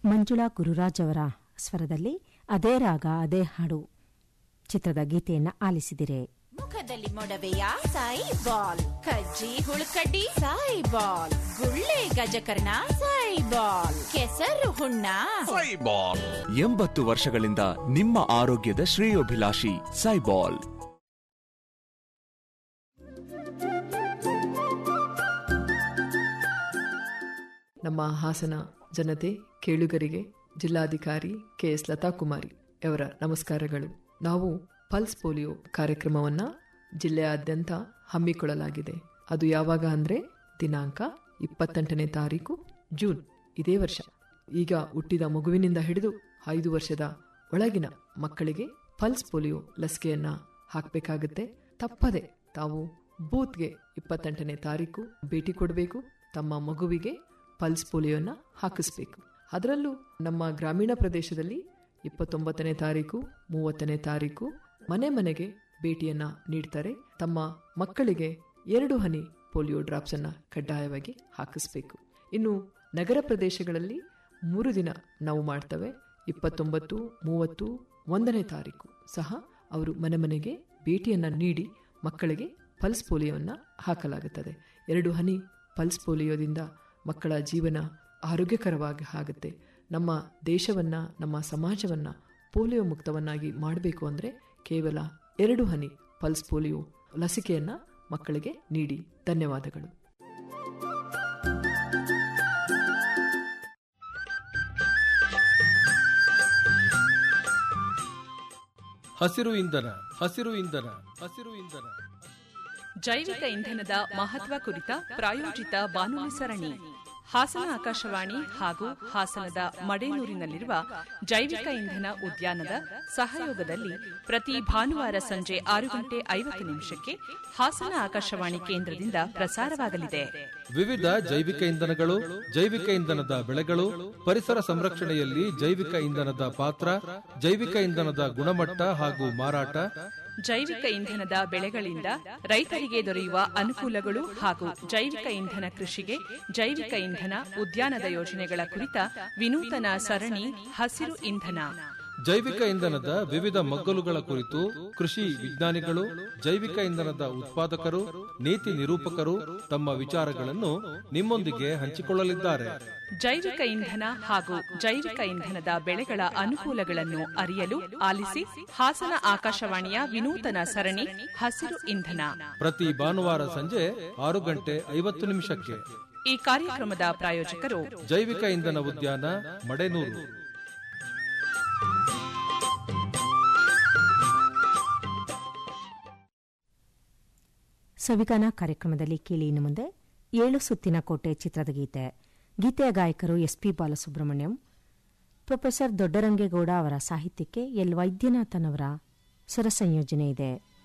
ಮಂಜುಳಾ ಗುರುರಾಜ್ ಅವರ ಸ್ವರದಲ್ಲಿ ಅದೇ ರಾಗ ಅದೇ ಹಾಡು ಚಿತ್ರದ ಗೀತೆಯನ್ನ ಆಲಿಸಿದಿರೆ ಮುಖದಲ್ಲಿ ಮೊಡವೆಯ ಸಾಯಿ ಬಾಲ್ ಕಜ್ಜಿ ಹುಳುಕಡ್ಡಿ ಸಾಯಿ ಬಾಲ್ ಗುಳ್ಳೆ ಗಜಕರ್ಣ ಸಾಯಿ ಬಾಲ್ ಕೆಸರು ಹುಣ್ಣ ಸೈಬಾಲ್ ಎಂಬತ್ತು ವರ್ಷಗಳಿಂದ ನಿಮ್ಮ ಆರೋಗ್ಯದ ಶ್ರೇಯೋಭಿಲಾಷಿ ಸೈಬಾಲ್ ನಮ್ಮ ಹಾಸನ ಜನತೆ ಕೇಳುಗರಿಗೆ ಜಿಲ್ಲಾಧಿಕಾರಿ ಕೆ ಎಸ್ ಲತಾ ಕುಮಾರಿ ಅವರ ನಮಸ್ಕಾರಗಳು ನಾವು ಪಲ್ಸ್ ಪೋಲಿಯೋ ಕಾರ್ಯಕ್ರಮವನ್ನ ಜಿಲ್ಲೆಯಾದ್ಯಂತ ಹಮ್ಮಿಕೊಳ್ಳಲಾಗಿದೆ ಅದು ಯಾವಾಗ ಅಂದ್ರೆ ದಿನಾಂಕ ಇಪ್ಪತ್ತೆಂಟನೇ ತಾರೀಕು ಜೂನ್ ಇದೇ ವರ್ಷ ಈಗ ಹುಟ್ಟಿದ ಮಗುವಿನಿಂದ ಹಿಡಿದು ಐದು ವರ್ಷದ ಒಳಗಿನ ಮಕ್ಕಳಿಗೆ ಪಲ್ಸ್ ಪೋಲಿಯೋ ಲಸಿಕೆಯನ್ನ ಹಾಕಬೇಕಾಗುತ್ತೆ ತಪ್ಪದೆ ತಾವು ಬೂತ್ಗೆ ಇಪ್ಪತ್ತೆಂಟನೇ ತಾರೀಕು ಭೇಟಿ ಕೊಡಬೇಕು ತಮ್ಮ ಮಗುವಿಗೆ ಪಲ್ಸ್ ಪೋಲಿಯೋನ ಹಾಕಿಸ್ಬೇಕು ಅದರಲ್ಲೂ ನಮ್ಮ ಗ್ರಾಮೀಣ ಪ್ರದೇಶದಲ್ಲಿ ಇಪ್ಪತ್ತೊಂಬತ್ತನೇ ತಾರೀಕು ಮೂವತ್ತನೇ ತಾರೀಕು ಮನೆ ಮನೆಗೆ ಭೇಟಿಯನ್ನ ನೀಡ್ತಾರೆ ತಮ್ಮ ಮಕ್ಕಳಿಗೆ ಎರಡು ಹನಿ ಪೋಲಿಯೋ ಡ್ರಾಪ್ಸ್ ಅನ್ನ ಕಡ್ಡಾಯವಾಗಿ ಹಾಕಿಸ್ಬೇಕು ಇನ್ನು ನಗರ ಪ್ರದೇಶಗಳಲ್ಲಿ ಮೂರು ದಿನ ನಾವು ಮಾಡ್ತೇವೆ ಇಪ್ಪತ್ತೊಂಬತ್ತು ಮೂವತ್ತು ಒಂದನೇ ತಾರೀಕು ಸಹ ಅವರು ಮನೆ ಮನೆಗೆ ಭೇಟಿಯನ್ನ ನೀಡಿ ಮಕ್ಕಳಿಗೆ ಪಲ್ಸ್ ಪೋಲಿಯೋವನ್ನ ಹಾಕಲಾಗುತ್ತದೆ ಎರಡು ಹನಿ ಪಲ್ಸ್ ಪೋಲಿಯೋದಿಂದ ಮಕ್ಕಳ ಜೀವನ ಆರೋಗ್ಯಕರವಾಗಿ ಆಗುತ್ತೆ ನಮ್ಮ ದೇಶವನ್ನ ನಮ್ಮ ಸಮಾಜವನ್ನ ಪೋಲಿಯೋ ಮುಕ್ತವನ್ನಾಗಿ ಮಾಡಬೇಕು ಅಂದ್ರೆ ಕೇವಲ ಎರಡು ಹನಿ ಪಲ್ಸ್ ಪೋಲಿಯೋ ಲಸಿಕೆಯನ್ನ ಮಕ್ಕಳಿಗೆ ನೀಡಿ ಧನ್ಯವಾದಗಳು ಹಸಿರು ಇಂಧನ ಹಸಿರು ಇಂಧನ ಹಸಿರು ಇಂಧನ ಜೈವಿಕ ಇಂಧನದ ಮಹತ್ವ ಕುರಿತ ಪ್ರಾಯೋಜಿತ ಬಾನುಲಿ ಸರಣಿ ಹಾಸನ ಆಕಾಶವಾಣಿ ಹಾಗೂ ಹಾಸನದ ಮಡೇನೂರಿನಲ್ಲಿರುವ ಜೈವಿಕ ಇಂಧನ ಉದ್ಯಾನದ ಸಹಯೋಗದಲ್ಲಿ ಪ್ರತಿ ಭಾನುವಾರ ಸಂಜೆ ಆರು ಗಂಟೆ ಐವತ್ತು ನಿಮಿಷಕ್ಕೆ ಹಾಸನ ಆಕಾಶವಾಣಿ ಕೇಂದ್ರದಿಂದ ಪ್ರಸಾರವಾಗಲಿದೆ ವಿವಿಧ ಜೈವಿಕ ಇಂಧನಗಳು ಜೈವಿಕ ಇಂಧನದ ಬೆಳೆಗಳು ಪರಿಸರ ಸಂರಕ್ಷಣೆಯಲ್ಲಿ ಜೈವಿಕ ಇಂಧನದ ಪಾತ್ರ ಜೈವಿಕ ಇಂಧನದ ಗುಣಮಟ್ಟ ಹಾಗೂ ಮಾರಾಟ ಜೈವಿಕ ಇಂಧನದ ಬೆಳೆಗಳಿಂದ ರೈತರಿಗೆ ದೊರೆಯುವ ಅನುಕೂಲಗಳು ಹಾಗೂ ಜೈವಿಕ ಇಂಧನ ಕೃಷಿಗೆ ಜೈವಿಕ ಇಂಧನ ಉದ್ಯಾನದ ಯೋಜನೆಗಳ ಕುರಿತ ವಿನೂತನ ಸರಣಿ ಹಸಿರು ಇಂಧನ ಜೈವಿಕ ಇಂಧನದ ವಿವಿಧ ಮಗ್ಗಲುಗಳ ಕುರಿತು ಕೃಷಿ ವಿಜ್ಞಾನಿಗಳು ಜೈವಿಕ ಇಂಧನದ ಉತ್ಪಾದಕರು ನೀತಿ ನಿರೂಪಕರು ತಮ್ಮ ವಿಚಾರಗಳನ್ನು ನಿಮ್ಮೊಂದಿಗೆ ಹಂಚಿಕೊಳ್ಳಲಿದ್ದಾರೆ ಜೈವಿಕ ಇಂಧನ ಹಾಗೂ ಜೈವಿಕ ಇಂಧನದ ಬೆಳೆಗಳ ಅನುಕೂಲಗಳನ್ನು ಅರಿಯಲು ಆಲಿಸಿ ಹಾಸನ ಆಕಾಶವಾಣಿಯ ವಿನೂತನ ಸರಣಿ ಹಸಿರು ಇಂಧನ ಪ್ರತಿ ಭಾನುವಾರ ಸಂಜೆ ಆರು ಗಂಟೆ ಐವತ್ತು ನಿಮಿಷಕ್ಕೆ ಈ ಕಾರ್ಯಕ್ರಮದ ಪ್ರಾಯೋಜಕರು ಜೈವಿಕ ಇಂಧನ ಉದ್ಯಾನ ಮಡೆನೂರು ಸವಿಗಾನ ಕಾರ್ಯಕ್ರಮದಲ್ಲಿ ಕೇಳಿ ಇನ್ನು ಮುಂದೆ ಏಳು ಸುತ್ತಿನ ಕೋಟೆ ಚಿತ್ರದ ಗೀತೆ ಗೀತೆಯ ಗಾಯಕರು ಎಸ್ಪಿ ಬಾಲಸುಬ್ರಹ್ಮಣ್ಯಂ ಪ್ರೊಫೆಸರ್ ದೊಡ್ಡರಂಗೇಗೌಡ ಅವರ ಸಾಹಿತ್ಯಕ್ಕೆ ಎಲ್ ವೈದ್ಯನಾಥನ್ ಅವರ ಸ್ವರ ಸಂಯೋಜನೆ ಇದೆ